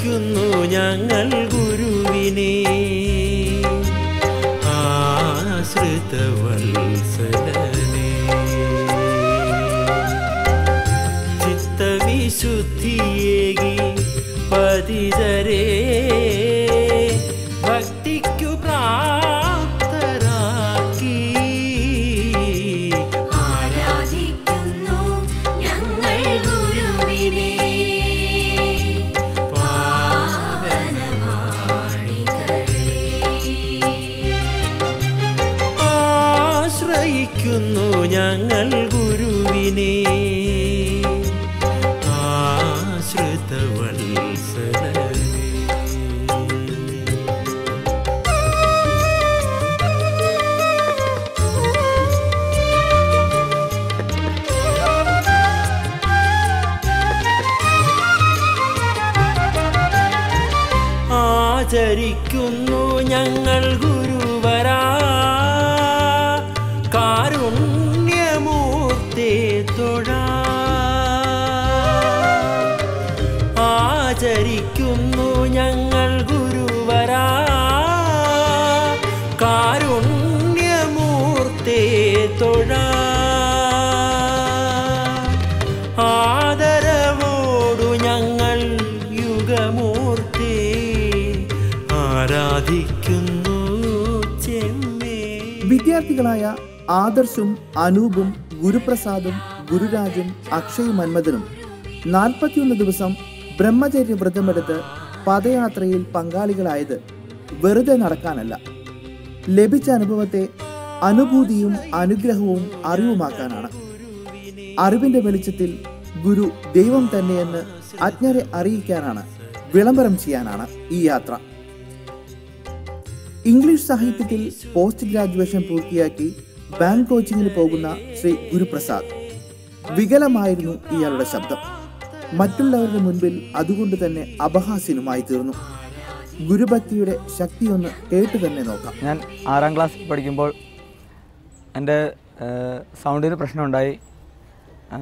ആശ്രയിക്കുന്നു ഞങ്ങൾ ഗുരുവിനെ ആശ്രിതവത്സലനെ ചിത്തവിശുദ്ധിയേകി പതിതരേ ഭക്തിക്കു പ്രാപ്തരാക്കി ആരാധിക്കുന്നു ഞങ്ങൾ ഗുരുവിനെ ആശ്രയിക്കുന്നു ഞങ്ങൾ ഗുരുവിനെ ആശ്രിതവത്സലനെ ആചരിക്കുന്നു ഞങ്ങൾ ഗുരുവരാ കാരുണ്യമൂർത്തെ തൊഴാ ആചരിക്കുന്നു ഞങ്ങൾ ഗുരുവരാ കാരുണ്യമൂർത്തെ തൊഴാ ആദരവോടു ഞങ്ങൾ യുഗമൂർത്തി ആരാധിക്കുന്നു ചെമ്മേ വിദ്യാർത്ഥികളായ ആദർശും അനൂപും ഗുരുപ്രസാദും ഗുരുരാജും അക്ഷയ് മന്മഥനും നാൽപ്പത്തിയൊന്ന് ദിവസം ബ്രഹ്മചര്യ വ്രതമെടുത്ത് പദയാത്രയിൽ പങ്കാളികളായത് വെറുതെ നടക്കാനല്ല ലഭിച്ച അനുഭവത്തെ അനുഭൂതിയും അനുഗ്രഹവും അറിവുമാക്കാനാണ് അറിവിന്റെ വെളിച്ചത്തിൽ ഗുരു ദൈവം തന്നെയെന്ന് അജ്ഞരെ അറിയിക്കാനാണ് വിളംബരം ചെയ്യാനാണ് ഈ യാത്ര ഇംഗ്ലീഷ് സാഹിത്യത്തിൽ പോസ്റ്റ് ഗ്രാജുവേഷൻ പൂർത്തിയാക്കി ബാങ്ക് കോച്ചിങ്ങിന് പോകുന്ന ശ്രീ ഗുരുപ്രസാദ് വികലമായിരുന്നു ഇയാളുടെ ശബ്ദം മറ്റുള്ളവരുടെ മുൻപിൽ അതുകൊണ്ട് തന്നെ അപഹാസ്യനുമായി തീർന്നു ഗുരുഭക്തിയുടെ ശക്തിയൊന്ന് കേട്ടു തന്നെ നോക്കാം ഞാൻ ആറാം ക്ലാസ്സിൽ പഠിക്കുമ്പോൾ എൻ്റെ സൗണ്ടിന് പ്രശ്നമുണ്ടായി ആ,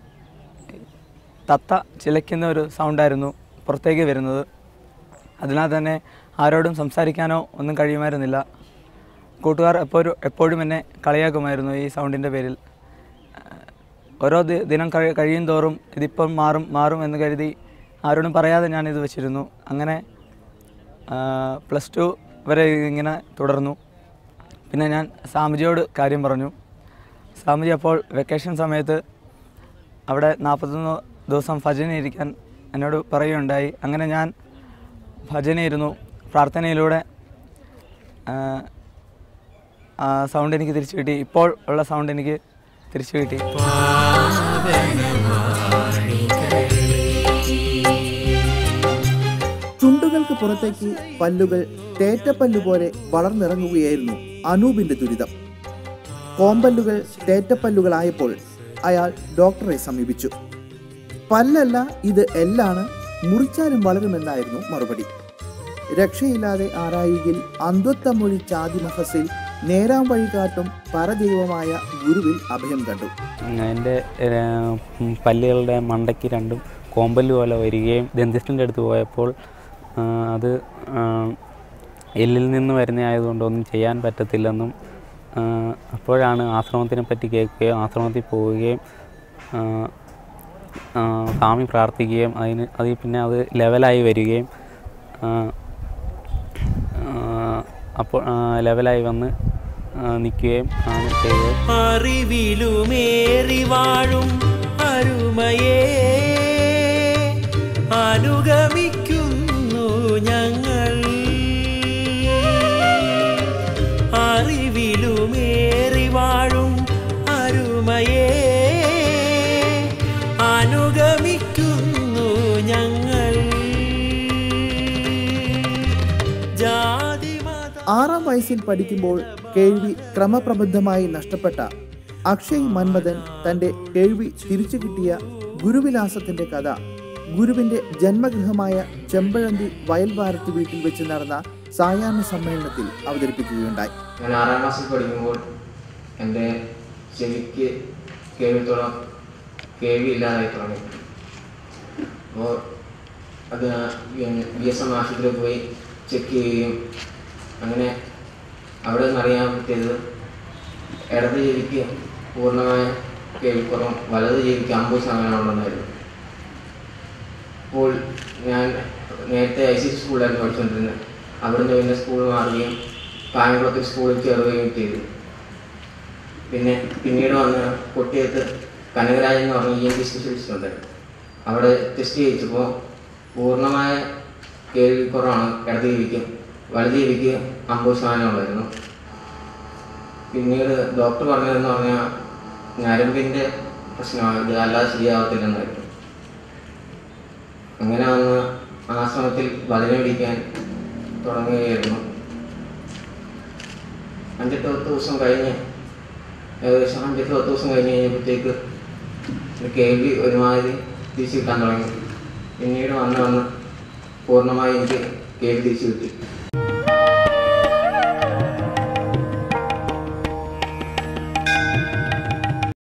തത്ത ചിലയ്ക്കുന്ന ഒരു സൗണ്ടായിരുന്നു പുറത്തേക്ക് വരുന്നത് അതിനാൽ തന്നെ ആരോടും സംസാരിക്കാനോ ഒന്നും കഴിയുമായിരുന്നില്ല കൂട്ടുകാർ എപ്പോഴും എപ്പോഴും എന്നെ കളിയാക്കുമായിരുന്നു ഈ സൗണ്ടിൻ്റെ പേരിൽ ആ, ഓരോ ദി- ദിനം കഴി കഴിയും തോറും ഇതിപ്പം മാറും മാറും എന്ന് കരുതി ആരോടും പറയാതെ ഞാനിത് വെച്ചിരുന്നു അങ്ങനെ പ്ലസ് ടു വരെ ഇങ്ങനെ തുടർന്നു പിന്നെ ഞാൻ സ്വാമിജിയോട് കാര്യം പറഞ്ഞു സ്വാമിജി അപ്പോൾ വെക്കേഷൻ സമയത്ത് അവിടെ നാൽപ്പത്തൊന്ന് ദിവസം ഭജന ഇരിക്കാൻ എന്നോട് പറയുകയുണ്ടായി അങ്ങനെ ഞാൻ ഭജന ഇരുന്നു പ്രാർത്ഥനയിലൂടെ ആ, ആ സൗണ്ട് എനിക്ക് തിരിച്ചു കിട്ടി ഇപ്പോൾ ഉള്ള സൗണ്ട് എനിക്ക് തിരിച്ചു കിട്ടി ചുണ്ടുകൾക്ക് പുറത്തേക്ക് പല്ലുകൾ തേറ്റപ്പല്ലു പോലെ വളർന്നിറങ്ങുകയായിരുന്നു അനൂപിന്റെ ദുരിതം കോമ്പല്ലുകൾ തേറ്റപ്പല്ലുകളായപ്പോൾ അയാൾ ഡോക്ടറെ സമീപിച്ചു പല്ലല്ല ഇത് എല്ലാണ് മുറിച്ചാലും വളരുമെന്നായിരുന്നു മറുപടി രക്ഷയില്ലാതെ ആരായുകിൽ അന്ത്വത്തമൊഴി ചാതിമഹസിൽ നേരാം വഴി കാട്ടും പരദൈവമായ ഗുരുവിൽ അഭയം കണ്ടു എൻ്റെ പല്ലുകളുടെ മണ്ടയ്ക്ക് രണ്ടും കോമ്പല് പോലെ വരികയും ദന്തിസ്റ്റിൻ്റെ അടുത്ത് പോയപ്പോൾ ആ, അത് ആ, എല്ലിൽ നിന്ന് വരുന്ന ആയതുകൊണ്ട് ഒന്നും ചെയ്യാൻ പറ്റത്തില്ലെന്നും ആ, അപ്പോഴാണ് ആശ്രമത്തിനെ പറ്റി കേൾക്കുകയും ആശ്രമത്തിൽ പോവുകയും ആ, ആ, സ്വാമി പ്രാർത്ഥിക്കുകയും അതിന് അതിൽ പിന്നെ അത് ലെവലായി വരികയും ആ, ആ, അപ്പോൾ ആ, ലെവലായി വന്ന് നിൽക്കുകയും ആണ് ചെയ്തത് അറിവിലുമേറി വാഴും അരുമയെ അനുഗമിക്കുന്നു ഞങ്ങൾ അറിവിലുമേറി വാഴും അരുമയെ അനുഗമിക്കുന്നു ഞങ്ങൾ ജാതി മത ആറാം വയസ്സിൽ പഠിക്കുമ്പോൾ കേൾവി ക്രമപ്രബദ്ധമായി നഷ്ടപ്പെട്ട അക്ഷയ് മന്മഥൻ തന്റെ കേൾവി തിരിച്ചു കിട്ടിയ ഗുരുവിലാസത്തിന്റെ കഥ ഗുരുവിന്റെ ജന്മഗൃഹമായ ചെമ്പഴന്തി വയൽവാരത്ത് വീട്ടിൽ വെച്ച് നടന്ന സായാഹ്ന സമ്മേളനത്തിൽ അവതരിപ്പിക്കുകയുണ്ടായി ഞാൻ ആറാം ക്ലാസ്സിൽ പഠിക്കുമ്പോൾ എൻ്റെ ചെവിക്ക് കേൾവിത്തോളം കേൾവി ഇല്ലാതായി തുടങ്ങി അപ്പോൾ അത് ബി എസ് എം ആശുപത്രിയിൽ പോയി ചെക്ക് ചെയ്യുകയും അങ്ങനെ അവിടെ നിന്ന് അറിയാൻ പറ്റിയത് ഇടത് ചെവിക്ക് പൂർണ്ണമായ കേൾക്കുറവും വലത് ചെവിക്ക് അമ്പത് ശതമാനം ഉണ്ടെന്നായിരുന്നു അപ്പോൾ ഞാൻ നേരത്തെ ഐ സി സ്കൂളിലായിരുന്നു പഠിച്ചുകൊണ്ടിരുന്നത് അവിടുന്ന് പിന്നെ സ്കൂൾ മാറുകയും കായംകുളത്ത് സ്കൂളിൽ ചേർവുകയും ചെയ്തു പിന്നെ പിന്നീട് വന്ന് കൊട്ടിയത്ത് കനകരാജൻ എന്ന് പറഞ്ഞ ഇ എൻ ടി സ്പെഷ്യലിസ്റ്റ് ഉണ്ട് അവിടെ ടെസ്റ്റ് ചെയ്യിച്ചപ്പോൾ പൂർണ്ണമായ കേൾവിക്കുറവാണ് ഇടത് ചെവിക്ക് വലത് ചെവിക്ക് അമ്പത് ശതമാനം ഉള്ളായിരുന്നു പിന്നീട് ഡോക്ടർ പറഞ്ഞതെന്ന് പറഞ്ഞാൽ ഞരമ്പിൻ്റെ പ്രശ്നമാണ് ഇത് അല്ലാതെ ശരിയാവത്തില്ലെന്നായിരുന്നു അങ്ങനെ വന്ന് ആശ്രമത്തിൽ വചനം പിടിക്കാൻ തുടങ്ങുകയായിരുന്നു അഞ്ചെട്ട് പത്ത് ദിവസം കഴിഞ്ഞ് ഏകദേശം അഞ്ചെട്ട് പത്ത് ദിവസം കഴിഞ്ഞ് കഴിഞ്ഞപ്പോഴത്തേക്ക് ഒരു കേൾവി ഒരുമാതിരി തിരിച്ചു കിട്ടാൻ തുടങ്ങി പിന്നീട് വന്ന് വന്ന് പൂർണ്ണമായി എനിക്ക് കേൾവി തിരിച്ചു കിട്ടി